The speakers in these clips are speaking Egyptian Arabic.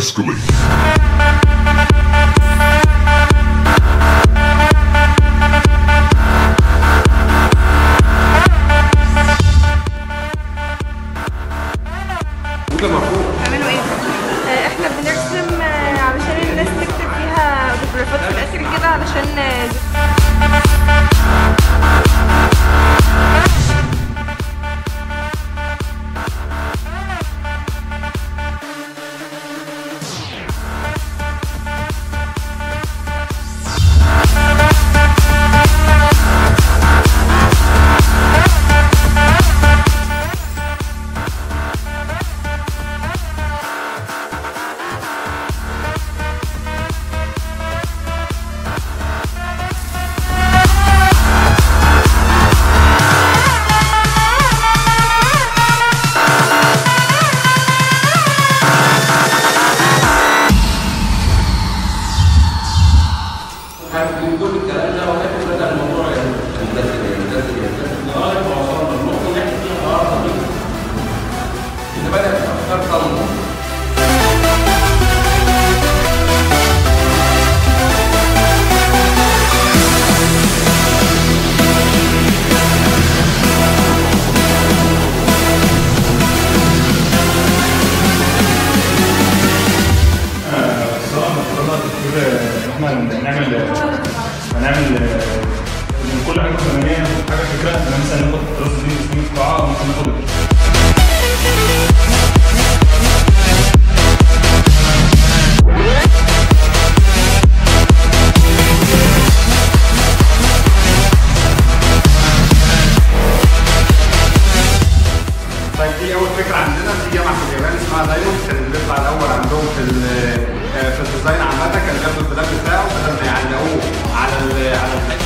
escalate. بتعملوا ايه؟ آه، احنا بنرسم آه، علشان الناس تكتب فيها اوتوجرافات في الاخر كده علشان آه، من كل الكلام ده ولكن بدا الموضوع يندثر يندثر يندثر لغايه ما وصلنا للنقطه اللي احنا فيها النهارده دي ان بدات الافكار تنمو الصراحه قررنا الدكتور ان احنا نعمل هنعمل من كل حاجه فنيه حاجه فكره احنا مثلا ناخد راس دي تصميم قاعه او ممكن ناخد طيب دي اول فكره عندنا في جامعه في اليابان اسمها دايموند كان اللي بيطلع الاول عندهم في ال- آه، في الديزاين عامه كان بياخدوا البلان بتاعه بدل ما يعلقوه على ال- على الحاجه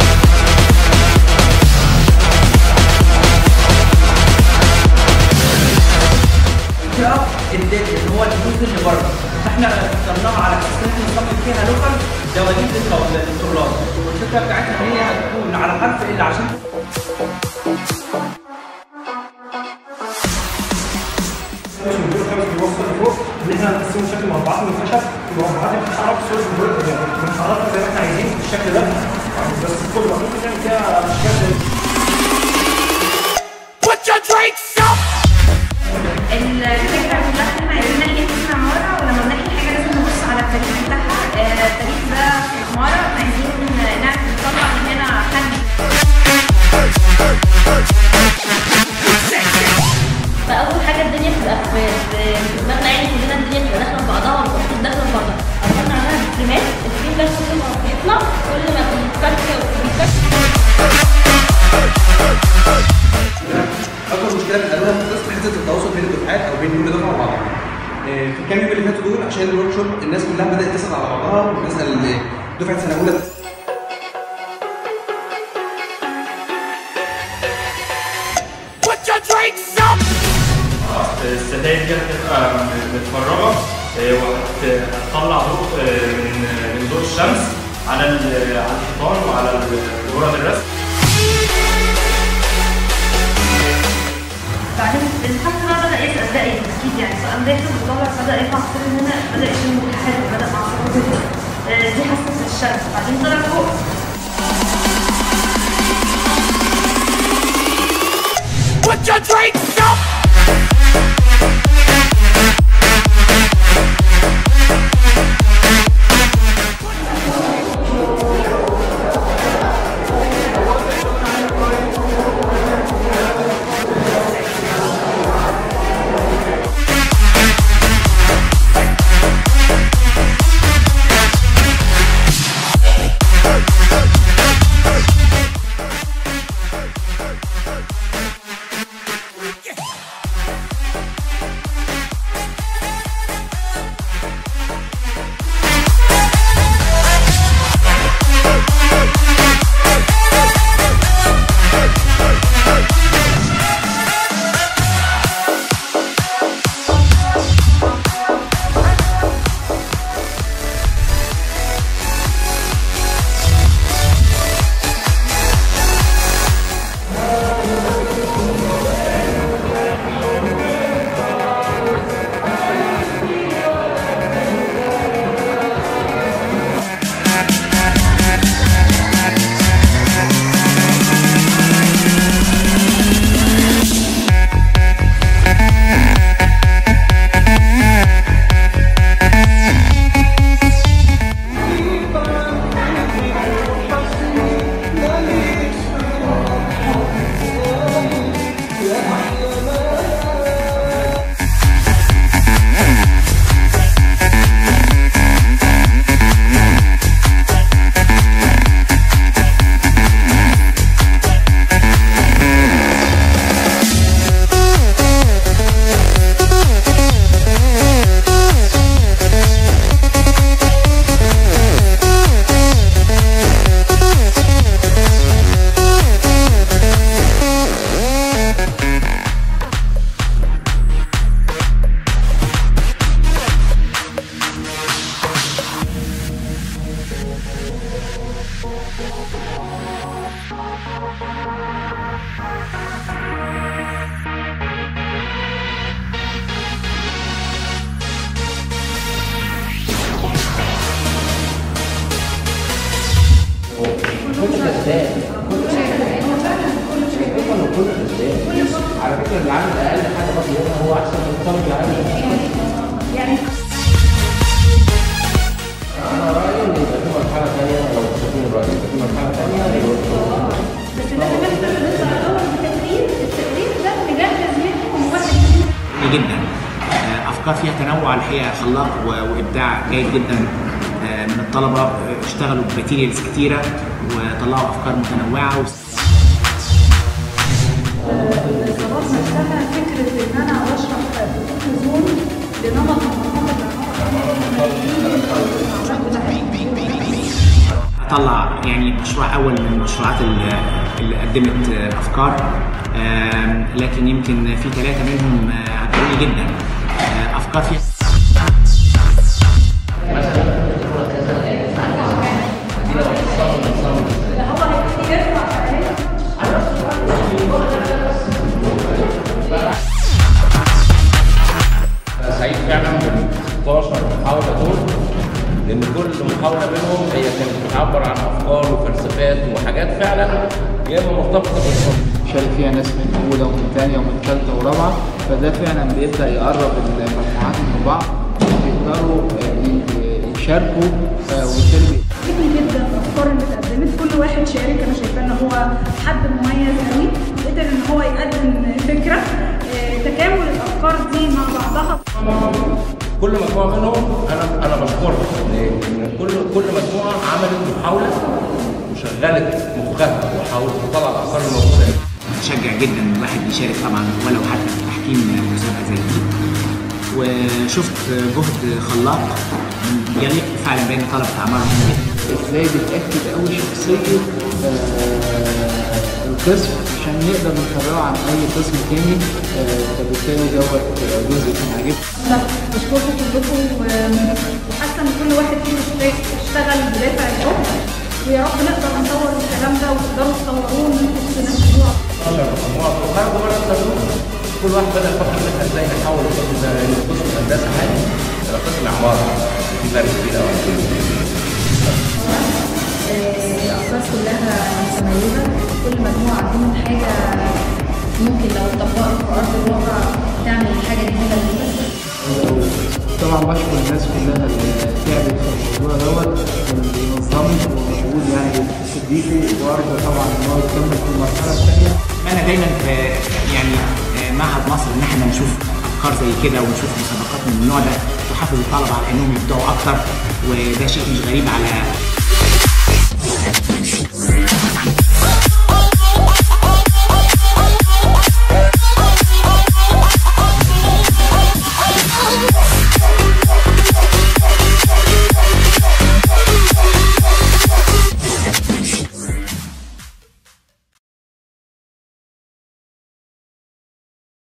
المنطقه الداخل اللي هو الجزء اللي بره احنا اخترناها على اساس ان احنا نصمم فيها لوكال دواليب للطلاب للطلاب والفكره بتاعتها ان هي هتكون على حرف ال عشان مش من دور خمس بيوصل لفوق ان احنا نقسمه بشكل مربعات من الخشب المربعات دي بتتحرك صوت يعني بنحركها زي ما احنا عايزين بالشكل ده بس كل واحد ممكن نعمل فيها اشكال زي الفكره كلها ان احنا عايزين نحكي اسم عماره ولما بنحكي حاجه لازم نبص على التاريخ بتاعها آه، التاريخ ده في العماره احنا عايزين نعمل نطلع من هنا حد فاول حاجه الدنيا تبقى في في دماغنا يعني كلنا الدنيا تبقى داخله في بعضها والخطوط داخله في بعضها عملنا عليها الفريمات الفريم ده كل ما بيطلع كل ما بيتفك وبيتفك اكبر مشكله بنقابلها في القسم حته التواصل بين الدفعات او بين كل دفعه وبعضها آه، في الكام يوم اللي فاتوا دول عشان الورك شوب الناس كلها بدات تسال على بعضها وتسال آه، دفعه سنه اولى الستاير دي هتبقى متفرغه آه، وهتطلع ضوء آه، من من ضوء الشمس على ال- على الحيطان وعلى ال- ورق الرسم بعدين الفحص بقى بدا يسال ده ايه اكيد يعني سؤال داخل وطالع بدا يطلع صوت من هنا بدا يشم متحرك بدا مع صوت آه، دي حساسه الشمس بعدين طلع فوق Hey! على فكره اللي عامل اقل حاجه برضه هنا هو احسن من الطالب اللي عامل انا رايي ان يبقى في مرحله ثانيه لو تكون الراي يبقى في مرحله ثانيه بس ده كمان بنطلع الاول بتقرير التقرير ده نجهز منه واحد جدا آه، افكار فيها تنوع الحقيقه خلاق و- وابداع جيد جدا آه، من الطلبه آه، اشتغلوا بماتيريالز كتيره وطلعوا افكار متنوعه الخلاص نفسها فكرة إن أنا أشرح بطول زوم لنمط اطلع يعني مشروع اول من المشروعات اللي اللي قدمت آه، افكار آم، لكن يمكن في ثلاثه منهم آه، عجبوني جدا آه، افكار فيها انا سعيد فعلا بال 16 محاوله دول لان كل محاوله منهم هي كانت بتعبر عن افكار وفلسفات وحاجات فعلا يا اما مرتبطه بالحب شارك فيها ناس من اولى ومن ثانيه ومن ثالثه ورابعه فده فعلا بيبدا يقرب المجموعات من بعض بيقدروا آه، ي- يشاركوا آه، وبالتالي عجبني جدا الافكار اللي اتقدمت كل واحد شارك انا شايفاه ان هو حد مميز قوي قدر ان هو يقدم فكره آه، تكامل الافكار دي مع بعضها كل مجموعه منهم انا انا بشكرهم لان كل كل مجموعه عملت محاوله وشغلت مخها وحاولت تطلع الافكار الموجوده دي. متشجع جدا ان الواحد يشارك طبعا ولو حتى في تحكيم مسابقه زي دي وشفت جهد خلاق يليق فعلا بين طلبه اعمارهم جدا ازاي بتاكد قوي شخصيه آه، القسم عشان نقدر نفرقه عن اي قسم تاني آه، فبالتالي دوت جزء كان عاجبني لا بشكركم كلكم و- وحاسه ان كل واحد فيكم اشتغل- اشتغل بدافع الحب ويا رب نقدر نطور الكلام ده وتقدروا تصوروه وانتم تنفذوه 12 مجموعه وخرجوا بره القانون كل واحد بدا يفكر منها ازاي نحول القسم ده لان قسم هندسه عادي الى قسم عماره في فرق كبير قوي الأفكار كلها متميزة كل مجموعة عندهم حاجة ممكن لو اتطبقت في أرض الواقع تعمل حاجة جديدة للناس طبعا بشكر الناس كلها اللي تعبت في الموضوع دوت واللي نظمت ومجهود يعني تديكوا وارجو طبعا ان هو يكمل في المرحله الثانيه انا دايما في يعني آه، معهد مصر ان احنا نشوف افكار زي كده ونشوف مسابقات من النوع ده تحفز الطلبه على انهم يبدعوا اكتر وده شيء مش غريب على